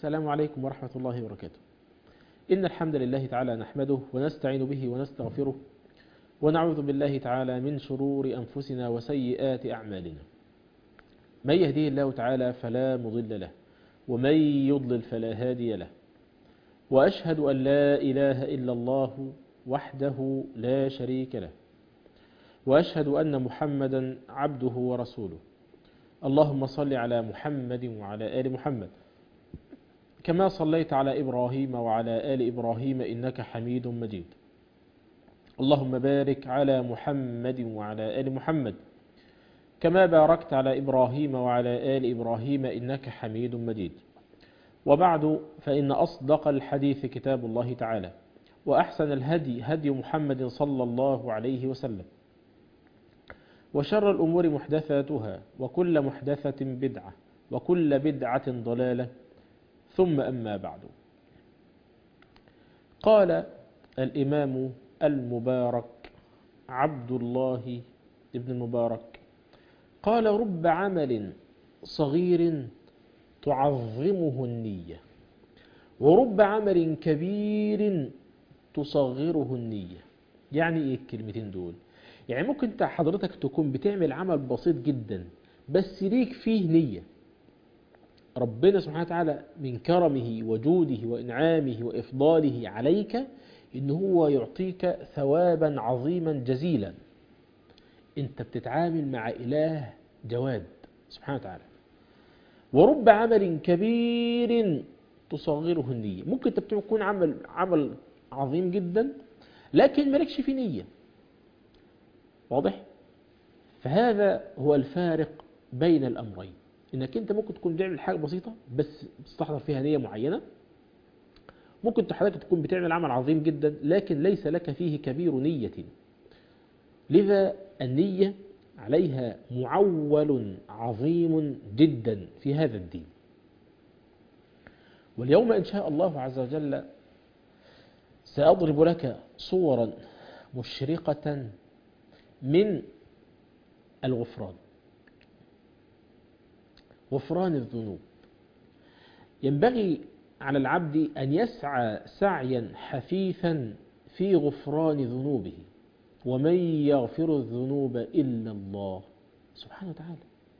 السلام عليكم ورحمة الله وبركاته إن الحمد لله تعالى نحمده ونستعين به ونستغفره ونعوذ بالله تعالى من شرور أنفسنا وسيئات أعمالنا من يهديه الله تعالى فلا مضل له ومن يضلل فلا هادي له وأشهد أن لا إله إلا الله وحده لا شريك له وأشهد أن محمدا عبده ورسوله اللهم صل على محمد وعلى آل محمد كما صليت على إبراهيم وعلى آل إبراهيم إنك حميد مجيد اللهم بارك على محمد وعلى آل محمد كما باركت على إبراهيم وعلى آل إبراهيم إنك حميد مجيد وبعد فإن أصدق الحديث كتاب الله تعالى وأحسن الهدي هدي محمد صلى الله عليه وسلم وشر الأمور محدثاتها وكل محدثة بدعة وكل بدعة ضلالة ثم أما بعد قال الإمام المبارك عبد الله ابن المبارك قال رب عمل صغير تعظمه النية ورب عمل كبير تصغره النية يعني ايه الكلمتين دول يعني ممكن انت حضرتك تكون بتعمل عمل بسيط جدا بس ليك فيه نية ربنا سبحانه وتعالى من كرمه وجوده وإنعامه وإفضاله عليك إن هو يعطيك ثوابا عظيما جزيلا انت بتتعامل مع إله جواد سبحانه وتعالى ورب عمل كبير تصغره النية ممكن انت تكون عمل عمل عظيم جدا لكن مالكش فيه نية واضح فهذا هو الفارق بين الأمرين انك انت ممكن تكون بتعمل حاجة بسيطة بس بتستحضر فيها نية معينة ممكن حضرتك تكون بتعمل عمل عظيم جدا لكن ليس لك فيه كبير نية لذا النية عليها معول عظيم جدا في هذا الدين واليوم إن شاء الله عز وجل سأضرب لك صورا مشرقة من الغفران غفران الذنوب ينبغي على العبد أن يسعى سعيا حثيثا في غفران ذنوبه ومن يغفر الذنوب إلا الله سبحانه وتعالى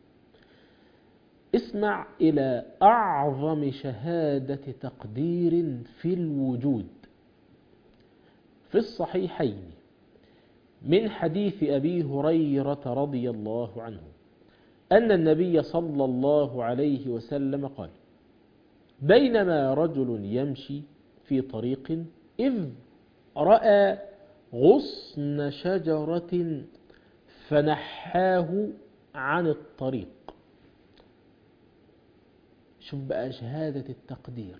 اسمع إلى أعظم شهادة تقدير في الوجود في الصحيحين من حديث أبي هريرة رضي الله عنه أن النبي صلى الله عليه وسلم قال بينما رجل يمشي في طريق إذ رأى غصن شجرة فنحاه عن الطريق شوف بقى شهادة التقدير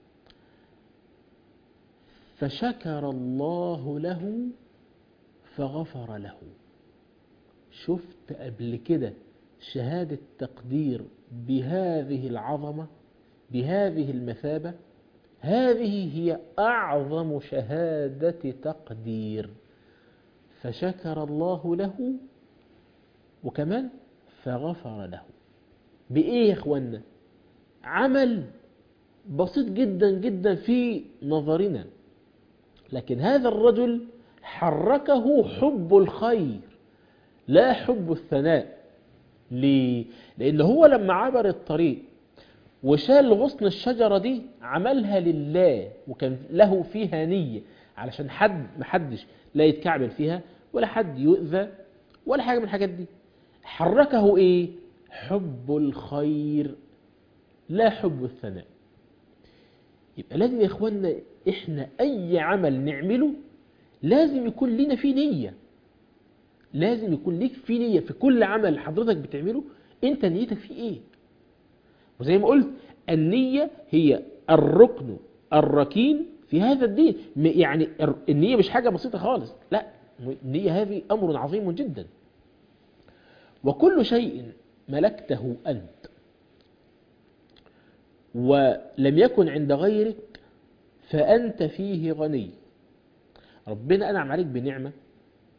فشكر الله له فغفر له شفت قبل كده شهادة تقدير بهذه العظمة بهذه المثابة هذه هي أعظم شهادة تقدير فشكر الله له وكمان فغفر له بإيه يا إخوانا عمل بسيط جدا جدا في نظرنا لكن هذا الرجل حركه حب الخير لا حب الثناء ليه؟ لأن هو لما عبر الطريق وشال غصن الشجرة دي عملها لله وكان له فيها نية علشان حد محدش لا يتكعبل فيها ولا حد يؤذى ولا حاجة من الحاجات دي حركه ايه حب الخير لا حب الثناء يبقى لازم يا اخوانا احنا اي عمل نعمله لازم يكون لنا فيه نية لازم يكون ليك فيه نية في كل عمل حضرتك بتعمله انت نيتك فيه ايه وزي ما قلت النية هي الركن الركين في هذا الدين يعني النية مش حاجة بسيطة خالص لا النية هذه أمر عظيم جدا وكل شيء ملكته أنت ولم يكن عند غيرك فأنت فيه غني ربنا أنعم عليك بنعمة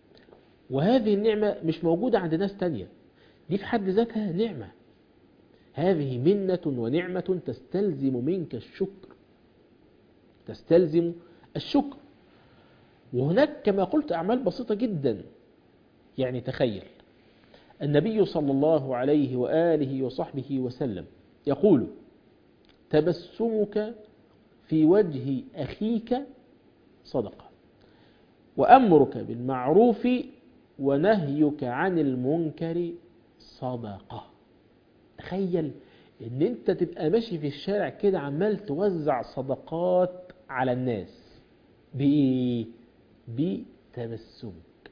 وهذه النعمة مش موجودة عند ناس تانية دي في حد ذاتها نعمة هذه منة ونعمة تستلزم منك الشكر تستلزم الشكر وهناك كما قلت أعمال بسيطة جدا يعني تخيل النبي صلى الله عليه وآله وصحبه وسلم يقول تبسمك في وجه أخيك صدقة وأمرك بالمعروف ونهيك عن المنكر صدقة تخيل ان انت تبقى ماشي في الشارع كده عمال توزع صدقات على الناس بإيه؟ بتبسمك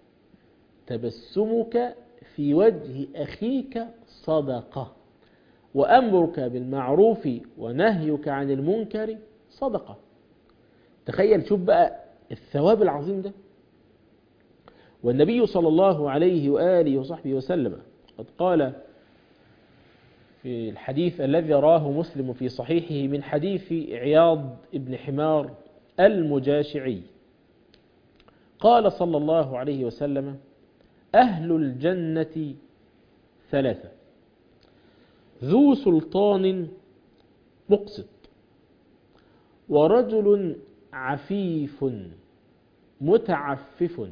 تبسمك في وجه أخيك صدقة وأمرك بالمعروف ونهيك عن المنكر صدقة تخيل شوف بقى الثواب العظيم ده والنبي صلى الله عليه وآله وصحبه وسلم قد قال في الحديث الذي راه مسلم في صحيحه من حديث عياض ابن حمار المجاشعي قال صلى الله عليه وسلم أهل الجنة ثلاثة ذو سلطان مقسط ورجل عفيف متعفف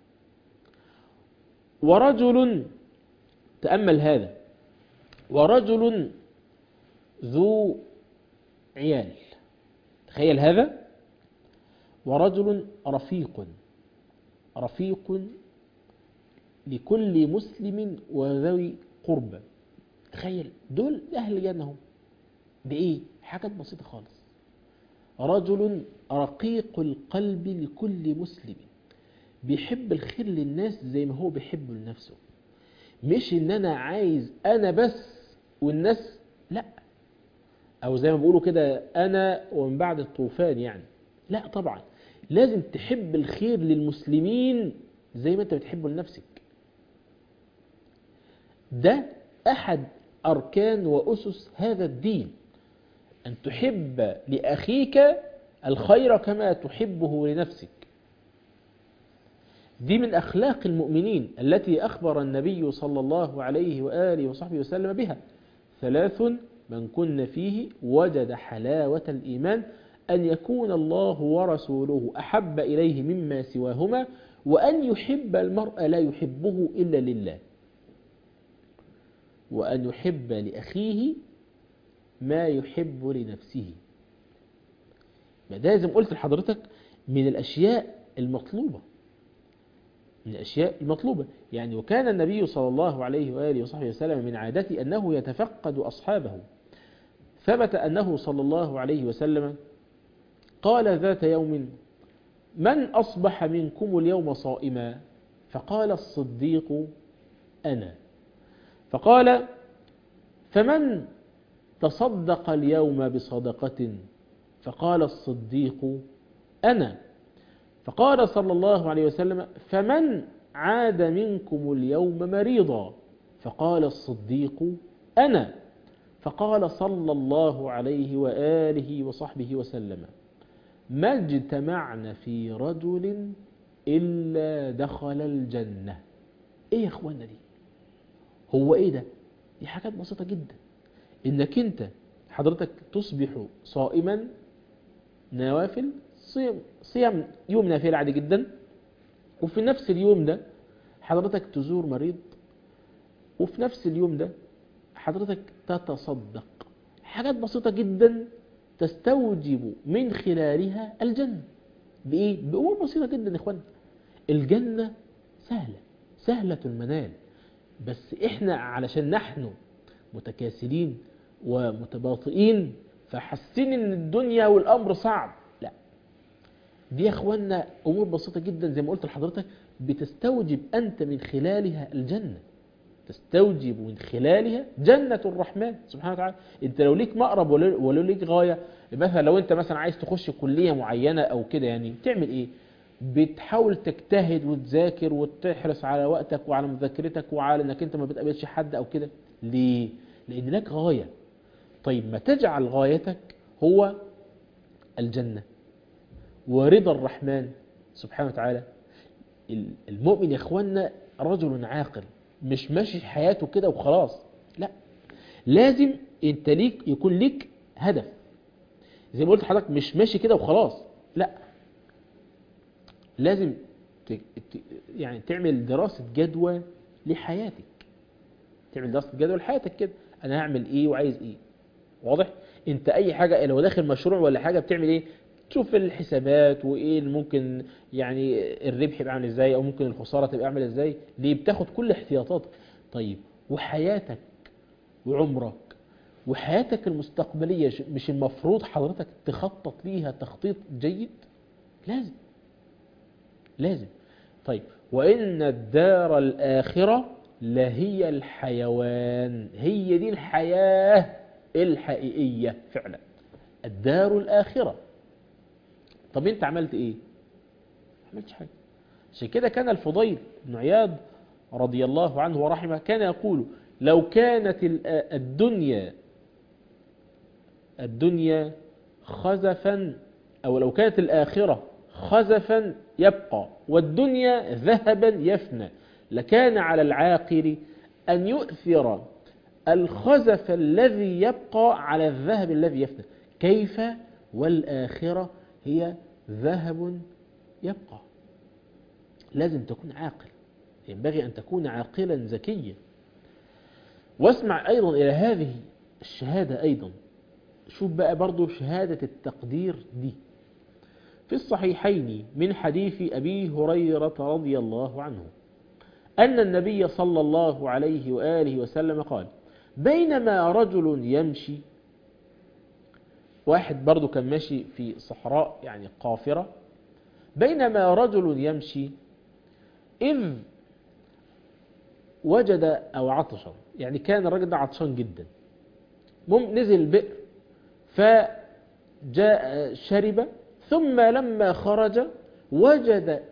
ورجل تأمل هذا ورجل ذو عيال تخيل هذا ورجل رفيق رفيق لكل مسلم وذوي قربى تخيل دول أهل الجنة هم بإيه؟ حاجات بسيطة خالص رجل رقيق القلب لكل مسلم بيحب الخير للناس زي ما هو بيحبه لنفسه مش ان انا عايز انا بس والناس لا او زي ما بيقولوا كده انا ومن بعد الطوفان يعني لا طبعا لازم تحب الخير للمسلمين زي ما انت بتحبه لنفسك ده احد اركان واسس هذا الدين ان تحب لاخيك الخير كما تحبه لنفسك دي من أخلاق المؤمنين التي أخبر النبي صلى الله عليه وآله وصحبه وسلم بها ثلاث من كن فيه وجد حلاوة الإيمان أن يكون الله ورسوله أحب إليه مما سواهما وأن يحب المرء لا يحبه إلا لله وأن يحب لأخيه ما يحب لنفسه ده زي ما قلت لحضرتك من الأشياء المطلوبة من الأشياء المطلوبة يعني وكان النبي صلى الله عليه وآله وصحبه وسلم من عادته أنه يتفقد أصحابه ثبت أنه صلى الله عليه وسلم قال ذات يوم من أصبح منكم اليوم صائما فقال الصديق أنا فقال فمن تصدق اليوم بصدقة فقال الصديق أنا فقال صلى الله عليه وسلم فمن عاد منكم اليوم مريضا فقال الصديق أنا فقال صلى الله عليه وآله وصحبه وسلم ما اجتمعنا في رجل إلا دخل الجنة إيه يا أخوانا دي هو إيه ده دي حاجات بسيطة جدا إنك أنت حضرتك تصبح صائما نوافل صيام, صيام يوم نافلة عادي جدا وفي نفس اليوم ده حضرتك تزور مريض وفي نفس اليوم ده حضرتك تتصدق حاجات بسيطة جدا تستوجب من خلالها الجنة بإيه؟ بأمور بسيطة جدا يا إخوان الجنة سهلة سهلة المنال بس إحنا علشان نحن متكاسلين ومتباطئين فحاسين ان الدنيا والامر صعب لا دي يا اخوانا امور بسيطه جدا زي ما قلت لحضرتك بتستوجب انت من خلالها الجنه تستوجب من خلالها جنة الرحمن سبحانه وتعالى انت لو ليك مقرب ولو ليك غاية مثلا لو انت مثلا عايز تخش كلية معينة او كده يعني تعمل ايه بتحاول تجتهد وتذاكر وتحرص على وقتك وعلى مذاكرتك وعلى انك انت ما بتقابلش حد او كده ليه لان لك غاية طيب ما تجعل غايتك هو الجنة ورضا الرحمن سبحانه وتعالى المؤمن يا اخوانا رجل عاقل مش ماشي حياته كده وخلاص لا لازم انت ليك يكون ليك هدف زي ما قلت لحضرتك مش ماشي كده وخلاص لا لازم ت... ت... يعني تعمل دراسة جدوى لحياتك تعمل دراسة جدوى لحياتك كده انا هعمل ايه وعايز ايه واضح انت اي حاجة لو داخل مشروع ولا حاجة بتعمل ايه تشوف الحسابات وايه اللي ممكن يعني الربح يبقى عامل ازاي او ممكن الخسارة تبقى عامله ازاي ليه بتاخد كل احتياطاتك طيب وحياتك وعمرك وحياتك المستقبلية مش المفروض حضرتك تخطط ليها تخطيط جيد لازم لازم طيب وإن الدار الآخرة لهي الحيوان هي دي الحياة الحقيقية فعلا الدار الآخرة طب انت عملت ايه عملتش حاجة عشان كده كان الفضيل بن عياض رضي الله عنه ورحمه كان يقول لو كانت الدنيا الدنيا خزفا أو لو كانت الآخرة خزفا يبقى والدنيا ذهبا يفنى لكان على العاقل أن يؤثر الخزف الذي يبقى على الذهب الذي يفنى كيف والآخرة هي ذهب يبقى لازم تكون عاقل ينبغي أن تكون عاقلا ذكيا واسمع أيضا إلى هذه الشهادة أيضا شوف بقى برضو شهادة التقدير دي في الصحيحين من حديث أبي هريرة رضي الله عنه أن النبي صلى الله عليه وآله وسلم قال بينما رجل يمشي واحد برضو كان ماشي في صحراء يعني قافرة بينما رجل يمشي إذ وجد أو عطشا يعني كان الراجل ده عطشان جدا مم نزل البئر فجاء شرب ثم لما خرج وجد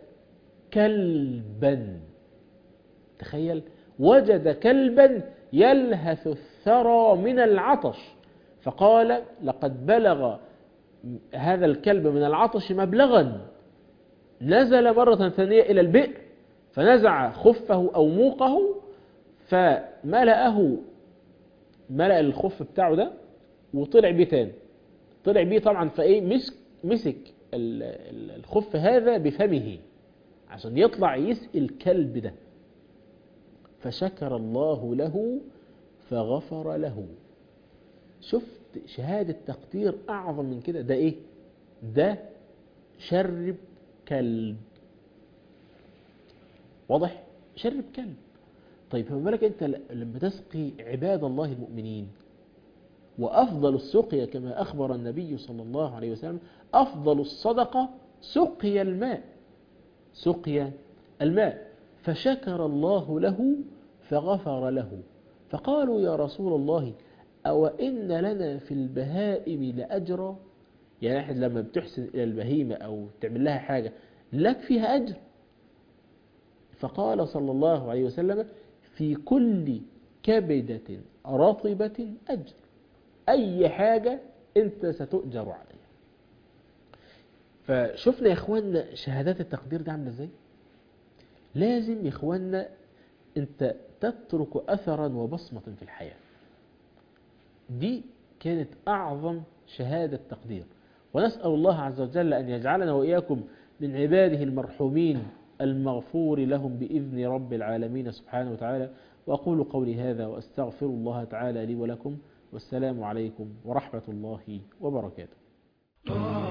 كلبا تخيل وجد كلبا يلهث الثرى من العطش فقال لقد بلغ هذا الكلب من العطش مبلغا نزل مرة ثانية إلى البئر فنزع خفه أو موقه فملأه ملأ الخف بتاعه ده وطلع بيه تاني طلع بيه طبعا فايه مسك مسك الخف هذا بفمه عشان يطلع يسقي الكلب ده فشكر الله له فغفر له شفت شهادة تقدير أعظم من كده ده إيه ده شرب كلب واضح شرب كلب طيب فما بالك أنت لما تسقي عباد الله المؤمنين وأفضل السقيا كما أخبر النبي صلى الله عليه وسلم أفضل الصدقة سقي الماء سقي الماء فشكر الله له فغفر له فقالوا يا رسول الله أو إن لنا في البهائم لأجرا يعني واحد لما بتحسن إلى البهيمة أو تعمل لها حاجة لك فيها أجر فقال صلى الله عليه وسلم في كل كبدة رطبة أجر أي حاجة أنت ستؤجر عليها فشفنا يا إخواننا شهادات التقدير دي عاملة إزاي لازم يا إخواننا أنت تترك أثرا وبصمة في الحياة دي كانت أعظم شهادة تقدير ونسأل الله عز وجل أن يجعلنا وإياكم من عباده المرحومين المغفور لهم بإذن رب العالمين سبحانه وتعالى وأقول قولي هذا وأستغفر الله تعالى لي ولكم والسلام عليكم ورحمة الله وبركاته